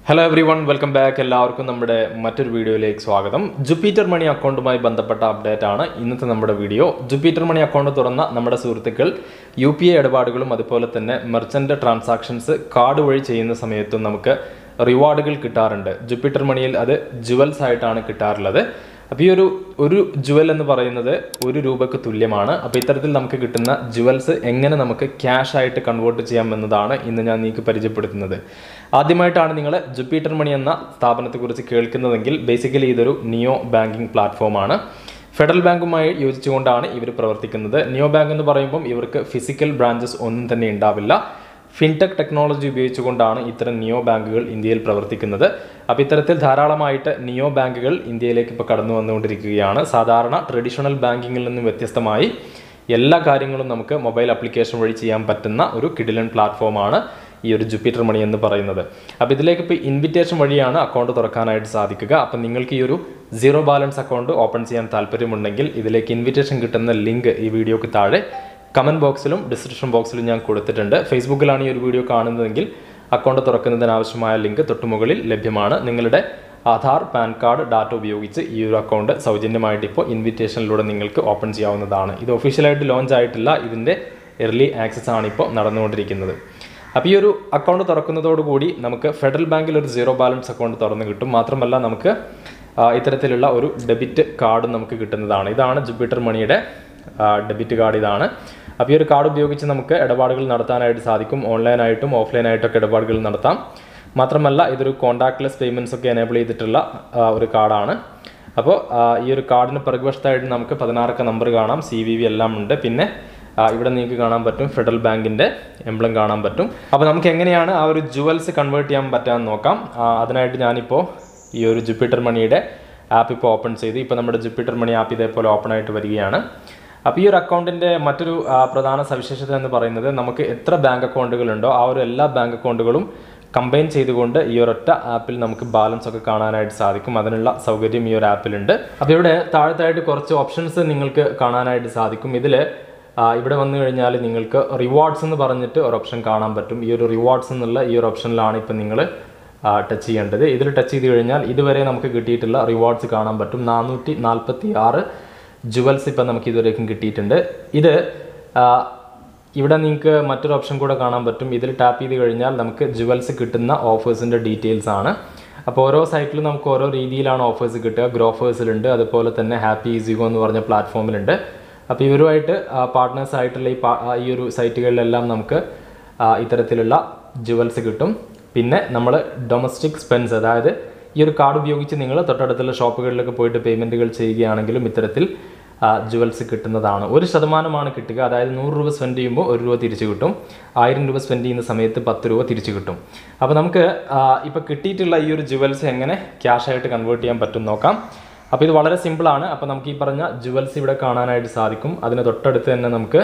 hello everyone welcome back എല്ലാവർക്കും നമ്മുടെ മറ്റൊരു വീഡിയോയിലേക്ക് സ്വാഗതം ജുപ്പിറ്റർ മണി അക്കൗണ്ടുമായി ബന്ധപ്പെട്ട അപ്ഡേറ്റ് ആണ് ഇന്നത്തെ നമ്മുടെ വീഡിയോ ജുപ്പിറ്റർ മണി അക്കൗണ്ട് തുറന്ന നമ്മുടെ സുഹൃത്തുക്കൾ യു പി ഐ ഇടപാടുകളും അതുപോലെ തന്നെ മെർച്ചൻ്റ് ട്രാൻസാക്ഷൻസ് കാർഡ് വഴി ചെയ്യുന്ന സമയത്തും നമുക്ക് റിവാർഡുകൾ കിട്ടാറുണ്ട് ജുപ്പിറ്റർ മണിയിൽ അത് ജുവൽസ് ആയിട്ടാണ് കിട്ടാറുള്ളത് അപ്പോൾ ഈ ഒരു ഒരു ജുവൽ എന്ന് പറയുന്നത് ഒരു രൂപക്ക് തുല്യമാണ് അപ്പോൾ ഇത്തരത്തിൽ നമുക്ക് കിട്ടുന്ന ജുവൽസ് എങ്ങനെ നമുക്ക് ക്യാഷ് ആയിട്ട് കൺവേർട്ട് ചെയ്യാം എന്നതാണ് ഇന്ന് ഞാൻ നിങ്ങൾക്ക് പരിചയപ്പെടുത്തുന്നത് ആദ്യമായിട്ടാണ് നിങ്ങൾ ജുപ്പിറ്റർ മണി എന്ന സ്ഥാപനത്തെക്കുറിച്ച് കേൾക്കുന്നതെങ്കിൽ ബേസിക്കലി ഇതൊരു നിയോ ബാങ്കിങ് പ്ലാറ്റ്ഫോമാണ് ഫെഡറൽ ബാങ്കുമായി യോജിച്ചുകൊണ്ടാണ് ഇവർ പ്രവർത്തിക്കുന്നത് നിയോ ബാങ്ക് എന്ന് പറയുമ്പം ഇവർക്ക് ഫിസിക്കൽ ബ്രാഞ്ചസ് ഒന്നും തന്നെ ഉണ്ടാവില്ല ഫിൻടെക് ടെക്നോളജി ഉപയോഗിച്ചുകൊണ്ടാണ് ഇത്തരം നിയോ ബാങ്കുകൾ ഇന്ത്യയിൽ പ്രവർത്തിക്കുന്നത് അപ്പോൾ ഇത്തരത്തിൽ ധാരാളമായിട്ട് നിയോ ബാങ്കുകൾ ഇന്ത്യയിലേക്ക് ഇപ്പോൾ കടന്നു വന്നുകൊണ്ടിരിക്കുകയാണ് സാധാരണ ട്രഡീഷണൽ ബാങ്കിങ്ങിൽ നിന്നും വ്യത്യസ്തമായി എല്ലാ കാര്യങ്ങളും നമുക്ക് മൊബൈൽ ആപ്ലിക്കേഷൻ വഴി ചെയ്യാൻ പറ്റുന്ന ഒരു കിഡിലൻ പ്ലാറ്റ്ഫോമാണ് ഈ ഒരു ജുപ്പിറ്റർ മണി എന്ന് പറയുന്നത് അപ്പോൾ ഇതിലേക്ക് ഇപ്പോൾ ഇൻവിറ്റേഷൻ വഴിയാണ് അക്കൗണ്ട് തുറക്കാനായിട്ട് സാധിക്കുക അപ്പം നിങ്ങൾക്ക് ഈ ഒരു സീറോ ബാലൻസ് അക്കൗണ്ട് ഓപ്പൺ ചെയ്യാൻ താല്പര്യമുണ്ടെങ്കിൽ ഇതിലേക്ക് ഇൻവിറ്റേഷൻ കിട്ടുന്ന ലിങ്ക് ഈ വീഡിയോക്ക് താഴെ കമൻറ്റ് ബോക്സിലും ഡിസ്ക്രിപ്ഷൻ ബോക്സിലും ഞാൻ കൊടുത്തിട്ടുണ്ട് ഫേസ്ബുക്കിലാണ് ഈ ഒരു വീഡിയോ കാണുന്നതെങ്കിൽ അക്കൗണ്ട് തുറക്കുന്നതിന് ആവശ്യമായ ലിങ്ക് തൊട്ടുമുകളിൽ ലഭ്യമാണ് നിങ്ങളുടെ ആധാർ പാൻ കാർഡ് ഡാറ്റ ഉപയോഗിച്ച് ഈ ഒരു അക്കൗണ്ട് സൗജന്യമായിട്ട് ഇപ്പോൾ ഇൻവിറ്റേഷനിലൂടെ നിങ്ങൾക്ക് ഓപ്പൺ ചെയ്യാവുന്നതാണ് ഇത് ഒഫീഷ്യലായിട്ട് ലോഞ്ച് ആയിട്ടില്ല ഇതിൻ്റെ എർലി ആക്സസ് ആണ് ഇപ്പോൾ നടന്നുകൊണ്ടിരിക്കുന്നത് അപ്പോൾ ഈ ഒരു അക്കൗണ്ട് തുറക്കുന്നതോടുകൂടി നമുക്ക് ഫെഡറൽ ബാങ്കിൽ ഒരു സീറോ ബാലൻസ് അക്കൗണ്ട് തുറന്ന് കിട്ടും മാത്രമല്ല നമുക്ക് ആ, ഇത്തരത്തിലുള്ള ഒരു ഡെബിറ്റ് കാർഡും നമുക്ക് കിട്ടുന്നതാണ് ഇതാണ് ജുപ്പിറ്റർ മണിയുടെ ഡെബിറ്റ് കാർഡ് ഇതാണ് അപ്പോൾ ഈ ഒരു കാർഡ് ഉപയോഗിച്ച് നമുക്ക് ഇടപാടുകൾ നടത്താനായിട്ട് സാധിക്കും ഓൺലൈനായിട്ടും ഓഫ്ലൈനായിട്ടൊക്കെ ഇടപാടുകൾ നടത്താം മാത്രമല്ല ഇതൊരു കോൺടാക്ട്ലെസ് പേയ്മെൻറ്റ്സ് ഒക്കെ എനേബിൾ ചെയ്തിട്ടുള്ള ആ, ഒരു കാർഡാണ് അപ്പോൾ ആ, ഈ ഒരു കാർഡിന് പിറകുവശത്തായിട്ട് നമുക്ക് പതിനാറക്ക നമ്പർ കാണാം സി വി വി എല്ലാം ഉണ്ട് പിന്നെ ആ, ഇവിടെ നിങ്ങൾക്ക് കാണാൻ പറ്റും ഫെഡറൽ ബാങ്കിൻ്റെ എംബ്ലം കാണാൻ പറ്റും അപ്പോൾ നമുക്ക് എങ്ങനെയാണ് ആ ഒരു ജുവൽസ് കൺവേർട്ട് ചെയ്യാൻ പറ്റാമെന്ന് നോക്കാം ആ, അതിനായിട്ട് ഞാനിപ്പോൾ ഈ ഒരു ജുപ്പിറ്റർ മണിയുടെ ആപ്പ് ഇപ്പോൾ ഓപ്പൺ ചെയ്ത് ഇപ്പോൾ നമ്മുടെ ജുപ്പിറ്റർ മണി ആപ്പ് ഇതേപോലെ ഓപ്പൺ ആയിട്ട് വരികയാണ് അപ്പോൾ ഈ ഒരു അക്കൗണ്ടിൻ്റെ മറ്റൊരു ആ, പ്രധാന സവിശേഷത എന്ന് പറയുന്നത് നമുക്ക് എത്ര ബാങ്ക് അക്കൗണ്ടുകളുണ്ടോ ആ ഒരു എല്ലാ ബാങ്ക് അക്കൗണ്ടുകളും കമ്പൈൻ ചെയ്തുകൊണ്ട് ഈ ഒരൊറ്റ ആപ്പിൽ നമുക്ക് ബാലൻസ് ഒക്കെ കാണാനായിട്ട് സാധിക്കും അതിനുള്ള സൗകര്യം ഈ ഒരു ആപ്പിലുണ്ട് അപ്പോൾ ഇവിടെ താഴത്തായിട്ട് കുറച്ച് ഓപ്ഷൻസ് നിങ്ങൾക്ക് കാണാനായിട്ട് സാധിക്കും ഇതിൽ ഇവിടെ വന്നു കഴിഞ്ഞാൽ നിങ്ങൾക്ക് റിവാർഡ്സ് എന്ന് പറഞ്ഞിട്ട് ഒരു ഓപ്ഷൻ കാണാൻ പറ്റും ഈ ഒരു റിവാർഡ്സ് എന്നുള്ള ഈ ഒരു ഓപ്ഷനിലാണ് ഇപ്പം നിങ്ങൾ ടച്ച് ചെയ്യേണ്ടത് ഇതിൽ ടച്ച് ചെയ്ത് കഴിഞ്ഞാൽ ഇതുവരെ നമുക്ക് കിട്ടിയിട്ടുള്ള റിവാർഡ്സ് കാണാൻ പറ്റും നാനൂറ്റി നാൽപ്പത്തി ആറ് ജുവൽസ് ഇപ്പം നമുക്ക് ഇതുവരേക്കും കിട്ടിയിട്ടുണ്ട് ഇത് ആ, ഇവിടെ നിങ്ങൾക്ക് മറ്റൊരു ഓപ്ഷൻ കൂടെ കാണാൻ പറ്റും ഇതിൽ ടാപ്പ് ചെയ്ത് കഴിഞ്ഞാൽ നമുക്ക് ജുവൽസ് കിട്ടുന്ന ഓഫേഴ്സിൻ്റെ ഡീറ്റെയിൽസ് ആണ് അപ്പോൾ ഓരോ സൈറ്റിലും നമുക്ക് ഓരോ രീതിയിലാണ് ഓഫേഴ്സ് കിട്ടുക ഗ്രോഫേഴ്സിലുണ്ട് അതുപോലെ തന്നെ ഹാപ്പി ഈസിഗോ എന്ന് പറഞ്ഞ പ്ലാറ്റ്ഫോമിലുണ്ട് അപ്പോൾ ഇവരുമായിട്ട് പാർട്ട്നേഴ്സ് ആയിട്ടുള്ള ഈ പാ- ആ, ഈ ഒരു സൈറ്റുകളിലെല്ലാം നമുക്ക് ആ, ഇത്തരത്തിലുള്ള ജുവൽസ് കിട്ടും പിന്നെ നമ്മൾ ഡൊമസ്റ്റിക് സ്പെൻസ് അതായത് ഈ ഒരു കാർഡ് ഉപയോഗിച്ച് നിങ്ങൾ തൊട്ടടുത്തുള്ള ഷോപ്പുകളിലൊക്കെ പോയിട്ട് പേയ്മെൻറ്റുകൾ ചെയ്യുകയാണെങ്കിലും ഇത്തരത്തിൽ ജുവൽസ് കിട്ടുന്നതാണ് ഒരു ശതമാനമാണ് കിട്ടുക അതായത് നൂറ് രൂപ സ്പെൻഡ് ചെയ്യുമ്പോൾ ഒരു രൂപ തിരിച്ചു കിട്ടും ആയിരം രൂപ സ്പെൻഡ് ചെയ്യുന്ന സമയത്ത് പത്ത് രൂപ തിരിച്ചു കിട്ടും അപ്പോൾ നമുക്ക് ഇപ്പോൾ കിട്ടിയിട്ടുള്ള ഈ ഒരു ജുവൽസ് എങ്ങനെ ക്യാഷ് ആയിട്ട് കൺവേർട്ട് ചെയ്യാൻ പറ്റും നോക്കാം അപ്പോൾ ഇത് വളരെ സിമ്പിളാണ് അപ്പോൾ നമുക്ക് ഈ പറഞ്ഞ ജുവൽസ് ഇവിടെ കാണാനായിട്ട് സാധിക്കും അതിന് തൊട്ടടുത്ത് തന്നെ നമുക്ക്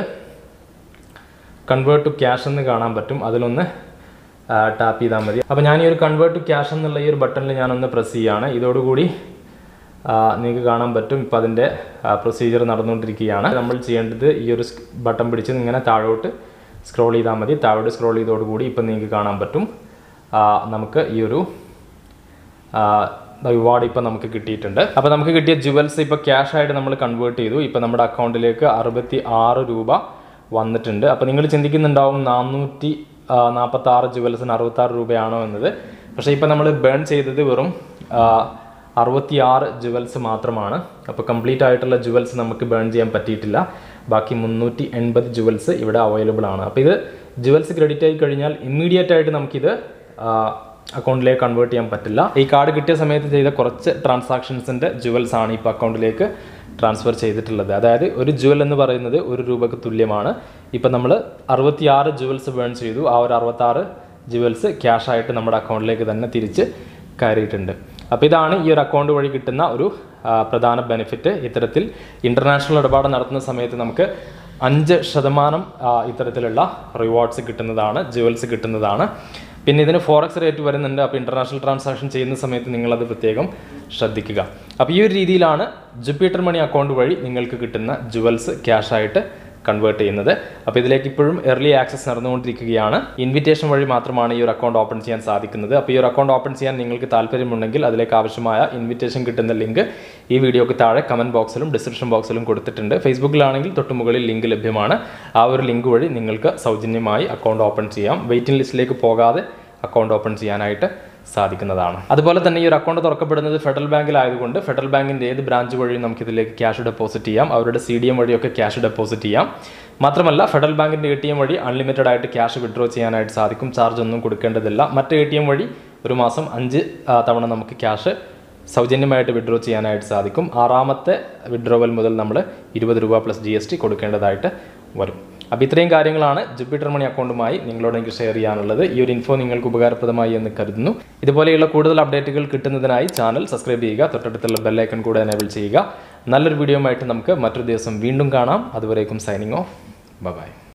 കൺവേർട്ട് ടു ക്യാഷ് എന്ന് കാണാൻ പറ്റും അതിലൊന്ന് ടാപ്പ് ചെയ്താൽ മതി അപ്പോൾ ഞാൻ ഈ ഒരു കൺവേർട്ട് ടു ക്യാഷ് എന്നുള്ള ഈ ഒരു ബട്ടണിൽ ഞാനൊന്ന് പ്രസ് ചെയ്യുകയാണ് ഇതോടുകൂടി ആ, നിങ്ങൾക്ക് കാണാൻ പറ്റും ഇപ്പോൾ അതിൻ്റെ പ്രൊസീജിയർ നടന്നുകൊണ്ടിരിക്കുകയാണ് നമ്മൾ ചെയ്യേണ്ടത് ഈ ഒരു ബട്ടൺ പിടിച്ച് ഇങ്ങനെ താഴോട്ട് സ്ക്രോൾ ചെയ്താൽ മതി താഴോട്ട് സ്ക്രോൾ ചെയ്തോടുകൂടി ഇപ്പം നിങ്ങൾക്ക് കാണാൻ പറ്റും ആ, നമുക്ക് ഈ ഒരു റിവാർഡ് ഇപ്പോൾ നമുക്ക് കിട്ടിയിട്ടുണ്ട് അപ്പോൾ നമുക്ക് കിട്ടിയ ജുവൽസ് ഇപ്പോൾ ക്യാഷ് ആയിട്ട് നമ്മൾ കൺവേർട്ട് ചെയ്തു ഇപ്പോൾ നമ്മുടെ അക്കൗണ്ടിലേക്ക് അറുപത്തി ആറ് രൂപ വന്നിട്ടുണ്ട് അപ്പോൾ നിങ്ങൾ ചിന്തിക്കുന്നുണ്ടാവും നാനൂറ്റി നാൽപ്പത്തി ആറ് ജുവൽസിന് അറുപത്തി ആറ് രൂപയാണോ എന്നത് പക്ഷേ ഇപ്പോൾ നമ്മൾ ബേൺ ചെയ്തത് വെറും അറുപത്തി ആറ് ജുവൽസ് മാത്രമാണ് അപ്പോൾ കംപ്ലീറ്റ് ആയിട്ടുള്ള ജുവൽസ് നമുക്ക് ബേൺ ചെയ്യാൻ പറ്റിയിട്ടില്ല ബാക്കി മുന്നൂറ്റി എൺപത് ജുവൽസ് ഇവിടെ അവൈലബിൾ ആണ് അപ്പോൾ ഇത് ജുവൽസ് ക്രെഡിറ്റ് ആയി കഴിഞ്ഞാൽ ഇമ്മീഡിയറ്റ് ആയിട്ട് നമുക്കിത് ആ, അക്കൗണ്ടിലേക്ക് കൺവേർട്ട് ചെയ്യാൻ പറ്റില്ല ഈ കാർഡ് കിട്ടിയ സമയത്ത് ചെയ്ത കുറച്ച് ട്രാൻസാക്ഷൻസിൻ്റെ ജുവൽസ് ആണ് ഇപ്പോൾ അക്കൗണ്ടിലേക്ക് ട്രാൻസ്ഫർ ചെയ്തിട്ടുള്ളത് അതായത് ഒരു ജുവൽ എന്ന് പറയുന്നത് ഒരു രൂപക്ക് തുല്യമാണ് ഇപ്പം നമ്മൾ അറുപത്തിയാറ് ജുവൽസ് ബേൺ ചെയ്തു ആ ഒരു അറുപത്താറ് ജുവൽസ് ക്യാഷ് ആയിട്ട് നമ്മുടെ അക്കൗണ്ടിലേക്ക് തന്നെ തിരിച്ച് കയറിയിട്ടുണ്ട് അപ്പോൾ ഇതാണ് ഈ ഒരു അക്കൗണ്ട് വഴി കിട്ടുന്ന ഒരു ആ, പ്രധാന ബെനിഫിറ്റ് ഇത്തരത്തിൽ ഇൻ്റർനാഷണൽ ഇടപാട് നടത്തുന്ന സമയത്ത് നമുക്ക് അഞ്ച് ശതമാനം ആ, ഇത്തരത്തിലുള്ള റിവാർഡ്സ് കിട്ടുന്നതാണ് ജുവൽസ് കിട്ടുന്നതാണ് പിന്നെ ഇതിന് ഫോറക്സ് റേറ്റ് വരുന്നുണ്ട് അപ്പോൾ ഇൻ്റർനാഷണൽ ട്രാൻസാക്ഷൻ ചെയ്യുന്ന സമയത്ത് നിങ്ങളത് പ്രത്യേകം ശ്രദ്ധിക്കുക അപ്പോൾ ഈ ഒരു രീതിയിലാണ് ജുപ്പിറ്റർ മണി അക്കൗണ്ട് വഴി നിങ്ങൾക്ക് കിട്ടുന്ന ജുവൽസ് ക്യാഷ് ആയിട്ട് കൺവേർട്ട് ചെയ്യുന്നത് അപ്പോൾ ഇതിലേക്ക് ഇപ്പോഴും എർലി ആക്സസ് നടന്നുകൊണ്ടിരിക്കുകയാണ് ഇൻവിറ്റേഷൻ വഴി മാത്രമാണ് ഈ ഒരു അക്കൗണ്ട് ഓപ്പൺ ചെയ്യാൻ സാധിക്കുന്നത് അപ്പോൾ ഈ ഒരു അക്കൗണ്ട് ഓപ്പൺ ചെയ്യാൻ നിങ്ങൾക്ക് താല്പര്യമുണ്ടെങ്കിൽ അതിലേക്ക് ആവശ്യമായ ഇൻവിറ്റേഷൻ കിട്ടുന്ന ലിങ്ക് ഈ വീഡിയോക്ക് താഴെ കമന്റ് ബോക്സിലും ഡിസ്ക്രിപ്ഷൻ ബോക്സിലും കൊടുത്തിട്ടുണ്ട് ഫേസ്ബുക്കിലാണെങ്കിൽ തൊട്ട് മുകളിൽ ലിങ്ക് ലഭ്യമാണ് ആ ഒരു ലിങ്ക് വഴി നിങ്ങൾക്ക് സൗജന്യമായി അക്കൗണ്ട് ഓപ്പൺ ചെയ്യാം വെയിറ്റിംഗ് ലിസ്റ്റിലേക്ക് പോകാതെ അക്കൗണ്ട് ഓപ്പൺ ചെയ്യാനായിട്ട് സാധിക്കുന്നതാണ് അതുപോലെ തന്നെ ഈ ഒരു അക്കൗണ്ട് തുറക്കപ്പെടുന്നത് ഫെഡറൽ ബാങ്കിലായതുകൊണ്ട് ഫെഡറൽ ബാങ്കിന്റെ ഏത് ബ്രാഞ്ച് വഴിയും നമുക്ക് ഇതിലേക്ക് ക്യാഷ് ഡെപ്പോസിറ്റ് ചെയ്യാം അവരുടെ സി ഡി എം വഴിയൊക്കെ ക്യാഷ് ഡെപ്പോസിറ്റ് ചെയ്യാം മാത്രമല്ല ഫെഡറൽ ബാങ്കിന്റെ എ ടി എം വഴി അൺലിമിറ്റഡ് ആയിട്ട് ക്യാഷ് വിഡ്രോ ചെയ്യാനായിട്ട് സാധിക്കും ചാർജ് ഒന്നും കൊടുക്കേണ്ടതില്ല മറ്റ് എ ടി എം വഴി ഒരു മാസം അഞ്ച് ആ, തവണ നമുക്ക് ക്യാഷ് സൗജന്യമായിട്ട് വിഡ്രോ ചെയ്യാനായിട്ട് സാധിക്കും ആറാമത്തെ വിഡ്രോവൽ മുതൽ നമ്മൾ ഇരുപത് രൂപ പ്ലസ് ജി എസ് ടി കൊടുക്കേണ്ടതായിട്ട് വരും അപ്പോൾ ഇത്രയും കാര്യങ്ങളാണ് ജുപ്പിറ്റർ മണി അക്കൗണ്ടുമായി നിങ്ങളോട് എനിക്ക് ഷെയർ ചെയ്യാനുള്ളത് ഈ ഒരു ഇൻഫോ നിങ്ങൾക്ക് ഉപകാരപ്രദമായി എന്ന് കരുതുന്നു ഇതുപോലെയുള്ള കൂടുതൽ അപ്ഡേറ്റുകൾ കിട്ടുന്നതിനായി ചാനൽ സബ്സ്ക്രൈബ് ചെയ്യുക തൊട്ടടുത്തുള്ള ബെല്ലൈക്കൺ കൂടെ എനേബിൾ ചെയ്യുക നല്ലൊരു വീഡിയോ ആയിട്ട് നമുക്ക് മറ്റൊരു ദിവസം വീണ്ടും കാണാം അതുവരേക്കും സൈനിങ് ഓഫ് ബൈ